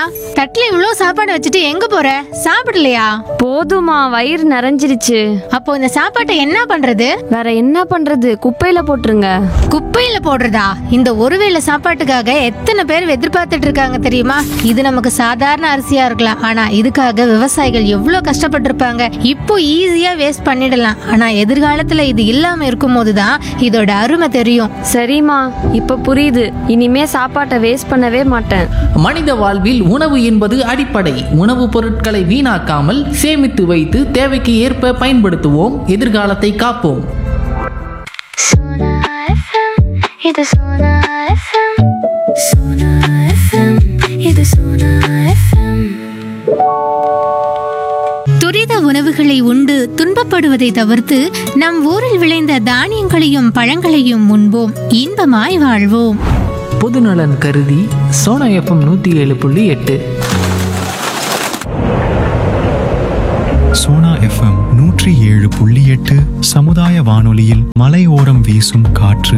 தட்டுல இவ்ளோ சாப்பாடு வச்சுட்டு எங்க போற சாப்பிடலையா போதுமா வயிறு நிறைஞ்சிருச்சு அப்போ இந்த சாப்பாட்டை என்ன பண்றது வேற என்ன பண்றது குப்பையில போட்டுருங்க குப்பையில போடுறதா இந்த ஒருவேளை சாப்பாட்டுக்காக எத்தனை பேர் எதிர்பார்த்துட்டு இருக்காங்க தெரியுமா இது நமக்கு சாதாரண அரிசியா இருக்கலாம் ஆனா இதுக்காக விவசாயிகள் எவ்வளவு கஷ்டப்பட்டிருப்பாங்க இப்போ ஈஸியா வேஸ்ட் பண்ணிடலாம் ஆனா எதிர்காலத்துல இது இல்லாம இருக்கும்போது தான் இதோட அருமை தெரியும் சரிம்மா இப்ப புரியுது இனிமே சாப்பாட்டை வேஸ்ட் பண்ணவே மாட்டேன் மனித வாழ்வில் உணவு என்பது அடிப்படை உணவுப் பொருட்களை வீணாக்காமல் சேமித்து வைத்து தேவைக்கு ஏற்ப பயன்படுத்துவோம் எதிர்காலத்தை காப்போம் Sona FM, இது Sona FM. Sona FM, இது Sona FM. துரித உணவுகளை உண்டு துன்பப்படுவதை தவிர்த்து நம் ஊரில் விளைந்த தானியங்களையும் பழங்களையும் உண்போம் இன்பமாய் வாழ்வோம் பொதுநலன் கருதி சோனா எஃப்எம் நூற்றி ஏழு புள்ளி எட்டு சோனா எஃப்எம் நூற்றி ஏழு புள்ளி எட்டு சமுதாய வானொலியில் மலையோரம் வீசும் காற்று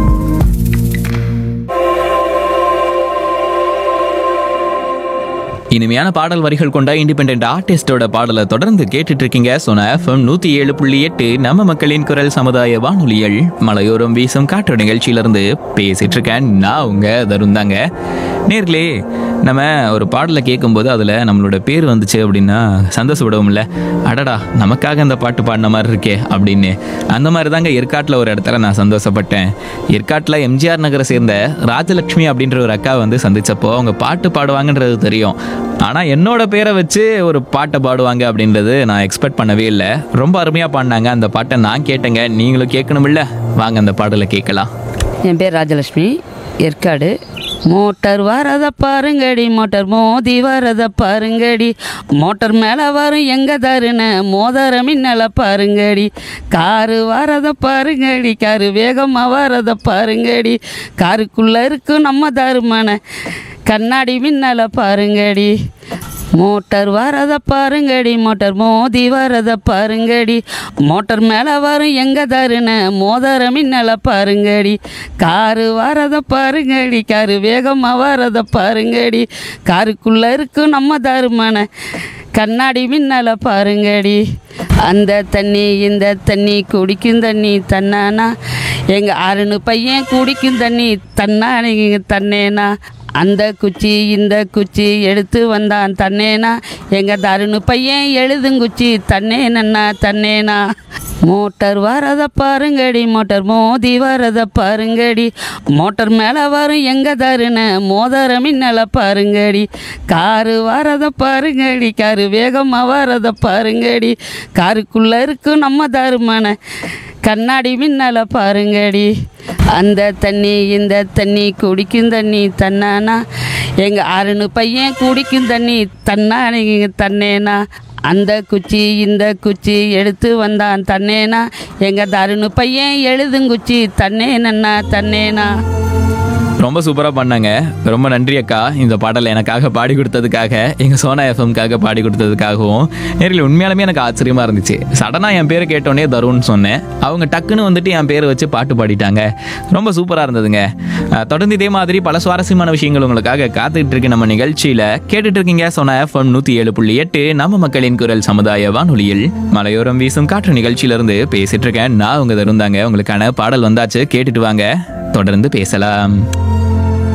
இனிமையான பாடல் வரிகள் கொண்ட இண்டிபெண்ட் ஆர்டிஸ்டோட பாடலை தொடர்ந்து கேட்டுட்டு இருக்கீங்க சொன்ன எஃப்எம் நூத்தி ஏழு புள்ளி எட்டு நம்ம மக்களின் குரல் சமுதாய வானொலிகள் மலையோரம் வீசும் காற்று நிகழ்ச்சியிலிருந்து பேசிட்டு இருக்கேன் நான் உங்க தருண் தாங்க நேர்களே நம்ம ஒரு பாடலை கேட்கும்போது அதில் நம்மளோட பேர் வந்துச்சு அப்படின்னா சந்தோஷப்படுவோம்ல அடடா நமக்காக அந்த பாட்டு பாடின மாதிரி இருக்கே அப்படின்னு அந்த மாதிரி தாங்க ஏற்காட்டில் ஒரு இடத்துல நான் சந்தோஷப்பட்டேன் ஏற்காட்டில் எம்ஜிஆர் நகரை சேர்ந்த ராஜலட்சுமி அப்படின்ற ஒரு அக்கா வந்து சந்திச்சப்போ அவங்க பாட்டு பாடுவாங்கன்றது தெரியும் ஆனால் என்னோட பேரை வச்சு ஒரு பாட்டை பாடுவாங்க அப்படின்றது நான் எக்ஸ்பெக்ட் பண்ணவே இல்லை ரொம்ப அருமையாக பாடினாங்க அந்த பாட்டை நான் கேட்டேங்க நீங்களும் கேட்கணுமில்ல வாங்க அந்த பாடலை கேட்கலாம் என் பேர் ராஜலட்சுமி ஏற்காடு மோட்டார் வரத பாருங்கடி மோட்டார் மோதி வரத பாருங்கடி மோட்டார் மேலே வரும் எங்க தருன மோதர மின்னல பாருங்கடி காரு வரத பாருங்கடி காரு வேகமாக வரத பாருங்கடி காருக்குள்ளே இருக்கும் நம்ம தருமான கண்ணாடி மின்னல பாருங்கடி மோட்டார் வரத பாருங்கடி மோட்டார் மோதி வரத பாருங்கடி மோட்டார் மேலே வரும் எங்க தருன மோதர மின்னல பாருங்கடி காரு வரத பாருங்கடி காரு வேகமாக வரத பாருங்கடி காருக்குள்ளே இருக்கும் நம்ம தருமான கண்ணாடி மின்னல பாருங்கடி அந்த தண்ணி இந்த தண்ணி குடிக்கும் தண்ணி தன்னானா எங்கள் அருணு பையன் குடிக்கும் தண்ணி தன்னானே தன்னேனா அந்த குச்சி இந்த குச்சி எடுத்து வந்தான் தன்னேனா எங்கள் தருணு பையன் எழுதுங்குச்சி தன்னேனண்ணா தன்னேனா மோட்டார் வரத பாருங்கடி மோட்டார் மோதி வரத பாருங்கடி மோட்டார் மேலே வரும் எங்க தருன மோதர மின்னல பாருங்கடி காரு வரத பாருங்கடி காரு வேகமாக வரத பாருங்கடி காருக்குள்ளே இருக்கும் நம்ம தருமான கண்ணாடி மின்னல பாருங்கடி அந்த தண்ணி இந்த தண்ணி குடிக்கும் தண்ணி தன்னானா எங்கள் அருணு பையன் குடிக்கும் தண்ணி தன்னானே தன்னேனா அந்த குச்சி இந்த குச்சி எடுத்து வந்தான் தன்னேனா எங்கள் தருணு பையன் எழுதுங்குச்சி தன்னேனண்ணா தன்னேனா ரொம்ப சூப்பராக பண்ணாங்க ரொம்ப நன்றி அக்கா இந்த பாடலை எனக்காக பாடி கொடுத்ததுக்காக எங்கள் சோனா எஃப்எம்காக பாடி கொடுத்ததுக்காகவும் நேரில் உண்மையாலுமே எனக்கு ஆச்சரியமாக இருந்துச்சு சடனாக என் பேரை கேட்டோன்னே தருண் சொன்னேன் அவங்க டக்குன்னு வந்துட்டு என் பேரை வச்சு பாட்டு பாடிட்டாங்க ரொம்ப சூப்பராக இருந்ததுங்க அஹ், தொடர்ந்து இதே மாதிரி பல சுவாரஸ்யமான விஷயங்கள் உங்களுக்காக காத்துக்கிட்டு இருக்கு நம்ம நிகழ்ச்சியில் கேட்டுட்டு இருக்கீங்க சோனா எஃப்எம் நூற்றி ஏழு புள்ளி எட்டு நம்ம மக்களின் குரல் சமுதாய வானொலியில் மலையோரம் வீசும் காற்று நிகழ்ச்சியிலிருந்து பேசிட்டு இருக்கேன் நான் உங்க தருண் தாங்க உங்களுக்கான பாடல் வந்தாச்சு கேட்டுட்டு வாங்க தொடர்ந்து பேசலாம்